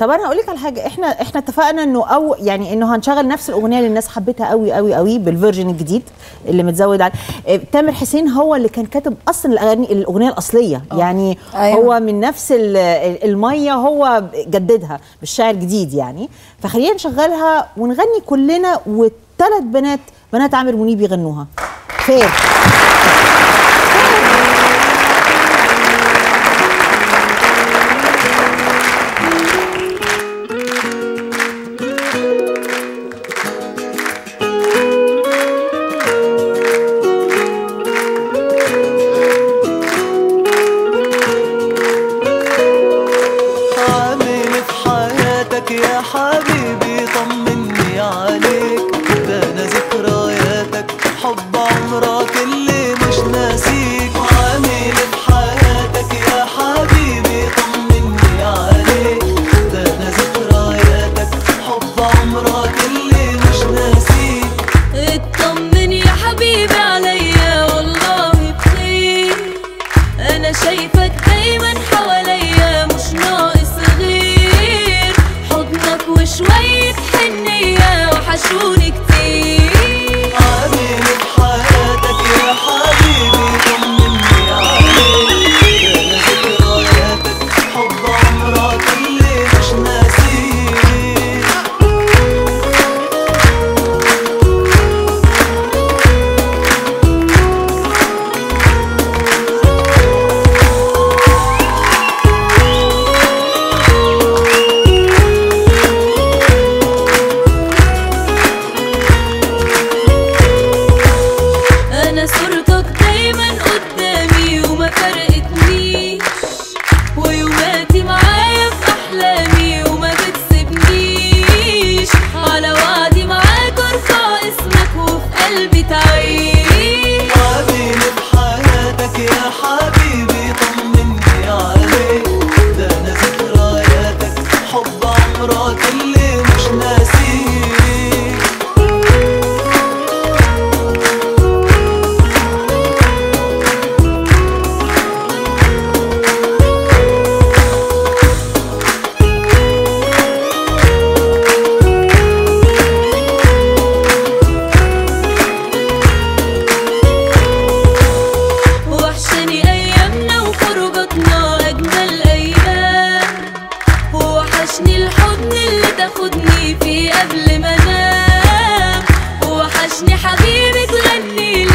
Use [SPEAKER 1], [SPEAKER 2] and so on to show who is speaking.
[SPEAKER 1] طب انا هقول لك على حاجه احنا احنا اتفقنا انه او يعني انه هنشغل نفس الاغنيه اللي الناس حبتها قوي قوي قوي بالفيرجن الجديد اللي متزود على آه، تامر حسين هو اللي كان كاتب اصلا الاغاني الاغنيه الاصليه يعني
[SPEAKER 2] أيوة.
[SPEAKER 1] هو من نفس ال- ال- الميه هو جددها بالشعر جديد يعني فخلينا نشغلها ونغني كلنا والثلاث بنات بنات عامر منيب يغنوها فين
[SPEAKER 3] عامل في حياتك يا حبيبي طمني عليك ده انا ذكرياتك حب عمرك اللي مش ناسيك عامل في حياتك يا حبيبي طمني عليك ده انا ذكرياتك حب عمرك اللي مش ناسيك
[SPEAKER 4] اطمن يا حبيبي عليا والله بخير انا شايفك دايما حواليا مش ناقص غير حضنك وشوية حنية وحشوني كتير
[SPEAKER 3] عامل في حياتك يا حبيبي طمني عليك انا ذكرياتك حب عمرك اللي مش ناسيك
[SPEAKER 4] انا صورتك دايما قدامي وما فرقتنيش ويوماتي معايا في احلامي وما بتسيبنيش على وعدي معاك ارفع اسمك وفي قلبي تعيش
[SPEAKER 3] عامل في حياتك يا حبيبي طمني عليك ده انا ذكرياتك حب عمرك اللي مش ناسيك
[SPEAKER 4] وحشني ايامنا وخروجاتنا اجمل ايام وحشني الحضن اللي تاخدني فيه قبل ما انام وحشني حبيبي تغني